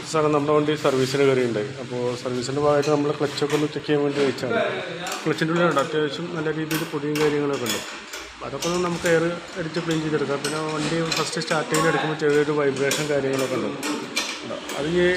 സാറേ നമ്മുടെ വണ്ടി സർവീസിന് കയറിയുണ്ടായി അപ്പോൾ സർവീസിൻ്റെ ഭാഗമായിട്ട് നമ്മൾ ക്ലച്ചൊക്കെ ഒന്ന് ചെക്ക് ചെയ്യാൻ വേണ്ടി വെച്ചാണ് ക്ലച്ചിൻ്റെ ഉള്ളിലുണ്ട് അത്യാവശ്യം നല്ല രീതിയിൽ പൊടിയും കാര്യങ്ങളൊക്കെ ഉണ്ട് അപ്പോൾ അതൊക്കെ ഒന്ന് നമുക്ക് എയർ അടിച്ച് ക്ലീൻ ചെയ്തെടുക്കാം പിന്നെ വണ്ടി ഫസ്റ്റ് സ്റ്റാർട്ട് ചെയ്ത് എടുക്കുമ്പോൾ ചെറിയൊരു വൈബ്രേഷൻ കാര്യങ്ങളൊക്കെ ഉണ്ട് ഉണ്ടോ? അത് ഈ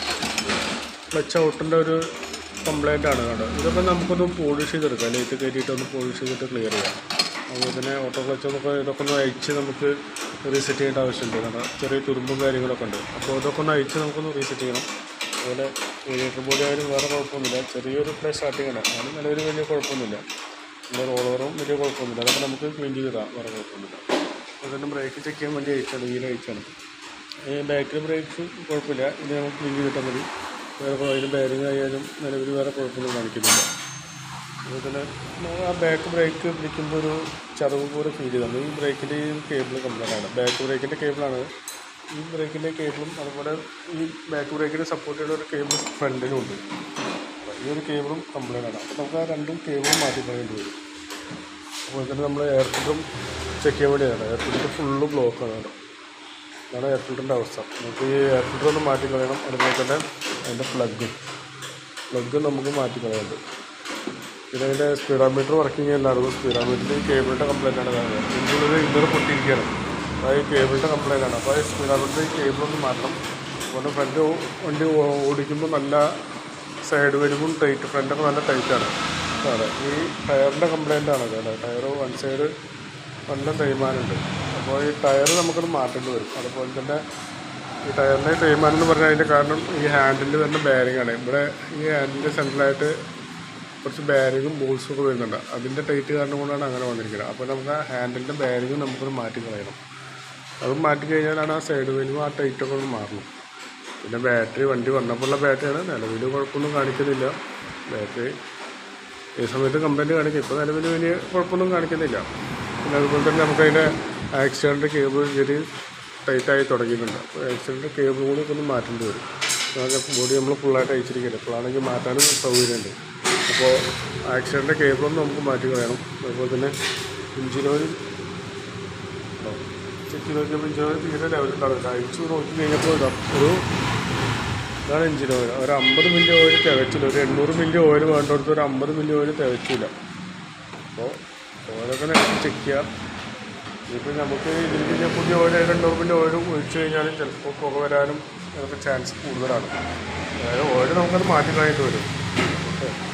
ക്ലച്ച് ഔട്ടിൻ്റെ ഒരു കംപ്ലൈൻ്റ് ആണ് കേട്ടോ ഇതൊക്കെ നമുക്കൊന്ന് പോളിഷ് ചെയ്തെടുക്കാം ലൈറ്റ് കയറ്റിയിട്ട് ഒന്ന് പോളിഷ് ചെയ്തിട്ട് ക്ലിയർ ചെയ്യാം അതുപോലെ തന്നെ ഓട്ടോ ക്ലച്ച് നമുക്ക് ഇതൊക്കെ ഒന്ന് അയച്ച് നമുക്ക് റീസെറ്റ് ചെയ്യേണ്ട ആവശ്യമുണ്ട് കാരണം ചെറിയ തുരുമ്പും കാര്യങ്ങളൊക്കെ ഉണ്ട് അപ്പോൾ ഇതൊക്കെ ഒന്ന് അയച്ച് നമുക്കൊന്ന് റീസെറ്റ് ചെയ്യണം അതുപോലെ റേഡിയേറ്റർ ബോഡി ആയാലും വേറെ കുഴപ്പമൊന്നുമില്ല ചെറിയൊരു പ്ലേ സ്റ്റാർട്ടിംഗ് ആണ് അതിന് നിലവിൽ വലിയ കുഴപ്പമൊന്നുമില്ല നമ്മുടെ റോളറും വലിയ കുഴപ്പമൊന്നുമില്ല അതൊക്കെ നമുക്ക് ക്ലീൻ ചെയ്തിടാം വേറെ കുഴപ്പമൊന്നുമില്ല അതുപോലെ തന്നെ ബ്രേക്ക് ചെക്ക് ചെയ്യാൻ വേണ്ടി അയച്ചാണ് വീൽ അയച്ചാണ് ഈ ബാക്കിൽ ബ്രേക്ക് കുഴപ്പമില്ല ഇത് നമുക്ക് ക്ലീൻ ചെയ്തിട്ടാൽ മതി വേറെ കുഴ- അതിന് ബാരിങ് ആയാലും നിലവിൽ വേറെ കുഴപ്പമൊന്നും കാണിക്കുന്നില്ല അതുപോലെ തന്നെ നമ്മൾ ആ ബാക്ക് ബ്രേക്ക് പിടിക്കുമ്പോൾ ഒരു ചതവ് പോലെ ഫീൽ ചെയ്തു ഈ ബ്രേക്കിൻ്റെ ഈ കേബിൾ കംപ്ലൈൻ്റ് ആണ് ബാക്ക് ബ്രേക്കിൻ്റെ കേബിളാണ് ഈ ബ്രേക്കിൻ്റെ കേബിളും അതുപോലെ ഈ ബാക്ക് ബ്രേക്കിനെ സപ്പോർട്ട് ചെയ്യുന്ന ഒരു കേബിൾ ഫ്രണ്ടിലും ഉണ്ട് അപ്പോൾ ഈ ഒരു കേബിളും കംപ്ലൈൻ്റ് ആണ് അപ്പോൾ നമുക്ക് ആ രണ്ടും കേബിളും മാറ്റി കളയേണ്ടി വരും അതുപോലെ തന്നെ നമ്മൾ എയർ ഫിൽറ്ററും ചെക്ക് ചെയ്യാൻ വേണ്ടിയാണ് എയർ ഫിൽറ്റർ ഫുള്ള് ബ്ലോക്കാണ് കേട്ടോ ഇതാണ് എയർ ഫിൽറ്ററിൻ്റെ അവസ്ഥ നമുക്ക് ഈ എയർ ഫിൽറ്റർ ഒന്ന് മാറ്റി കളയണം അതുപോലെ തന്നെ അതിൻ്റെ പ്ലഗും പ്ലഗ് നമുക്ക് മാറ്റി കളയുന്നുണ്ട് പിന്നെ അതിൻ്റെ സ്പീഡോമീറ്റർ വർക്കിംഗ് അല്ലായിരുന്നു സ്പീഡോമീറ്ററിൽ കേബിളിൻ്റെ കംപ്ലൈൻ്റ് ആണ് കാണുന്നത് ഇതിനുള്ളിൽ ഇന്നർ പൊട്ടിയിരിക്കുകയാണ് അതായത് കേബിളിൻ്റെ കംപ്ലൈൻ്റ് ആണ് അപ്പോൾ സ്പീഡോമീറ്ററിൽ കേബിൾ ഒന്ന് മാറ്റണം അതുപോലെ ഫ്രണ്ട് വണ്ടി ഓ- ഓടിക്കുമ്പോൾ നല്ല സൈഡ് വലിവും ടൈറ്റ് ഫ്രണ്ടൊക്കെ നല്ല ടൈറ്റാണ് അതെ ഈ ടയറിൻ്റെ കംപ്ലൈൻ്റ് ആണ് അതെ ടയർ വൺ സൈഡ് നല്ല തേയ്മാനുണ്ട് അപ്പോൾ ഈ ടയർ നമുക്കൊന്ന് മാറ്റേണ്ടി വരും അതുപോലെ തന്നെ ഈ ടയറിൻ്റെ തേയ്മാനം എന്ന് പറഞ്ഞാൽ അതിൻ്റെ കാരണം ഈ ഹാൻഡിൽ വരുന്ന ബെയറിംഗ് ആണ് ഇവിടെ ഈ ഹാൻഡിൻ്റെ സെൻട്രലായിട്ട് കുറച്ച് ബാരിങ്ങും ബോൾസും ഒക്കെ വരുന്നുണ്ട് അതിൻ്റെ ടൈറ്റ് കാരണം കൊണ്ടാണ് അങ്ങനെ വന്നിരിക്കുന്നത് അപ്പോൾ നമുക്ക് ആ ഹാൻഡിലിൻ്റെ ബാരിങ്ങും നമുക്കൊന്ന് മാറ്റി കളയണം അതും മാറ്റി കഴിഞ്ഞാലാണ് ആ സൈഡ് വലിവും ആ ടൈറ്റൊക്കെ ഒന്ന് മാറണം പിന്നെ ബാറ്ററി വണ്ടി വന്നപ്പോഴുള്ള ബാറ്ററിയാണ് നിലവിൽ കുഴപ്പമൊന്നും കാണിക്കുന്നില്ല ബാറ്ററി ഈ സമയത്ത് കംപ്ലൈൻറ്റ് കാണിക്കും ഇപ്പോൾ നിലവിൽ വലിയ കുഴപ്പമൊന്നും കാണിക്കുന്നില്ല പിന്നെ അതുപോലെ തന്നെ നമുക്കതിൻ്റെ ആക്സിഡൻ്റ് കേബിൾ ചെറിയ ടൈറ്റായി തുടങ്ങിയിട്ടുണ്ട് അപ്പോൾ ആക്സിഡൻ്റ് കേബിൾ കൂടി ഒക്കെ ഒന്ന് മാറ്റേണ്ടി വരും കാരണം ബോഡി നമ്മൾ ഫുള്ളായിട്ട് അയച്ചിരിക്കില്ല ഇപ്പോഴാണെങ്കിൽ മാറ്റാനും സൗകര്യമുണ്ട് അപ്പോൾ ആക്സിഡൻ്റ് കേബിളൊന്നും നമുക്ക് മാറ്റി കളയണം അതുപോലെ തന്നെ ഇഞ്ചിൻ ഓയിൽ ചെക്ക് നോക്കിയപ്പോൾ ഇഞ്ചിൻ ഓയിൽ തീരെ ലെവലുണ്ടാവില്ല അയച്ചു നോക്കി കഴിഞ്ഞപ്പോൾ ഇതാ ഒരു ഇതാണ് എഞ്ചിൻ ഓയിൽ ഒരു അമ്പത് മില്ലി ഓയിൽ തികച്ചില്ല ഒരു എണ്ണൂറ് മില്ലി ഓയിൽ വേണ്ടടുത്ത് ഒരു അമ്പത് മില്ലി ഓയിൽ തികച്ചില്ല അപ്പോൾ ഓയിലൊക്കെ നേരത്തെ ചെക്ക് ചെയ്യാം ഇപ്പോൾ നമുക്ക് ഇതിൽ പിന്നെ പുതിയ ഓയിൽ എണ്ണൂറ് മില്ലി ഓയിൽ ഒഴിച്ചു കഴിഞ്ഞാൽ ചിലപ്പോൾ പുക വരാനും ചിലപ്പോൾ ചാൻസ് കൂടുതലാണ് അതായത് ഓയിൽ നമുക്കത് മാറ്റി കളയേണ്ടി വരും ഓക്കെ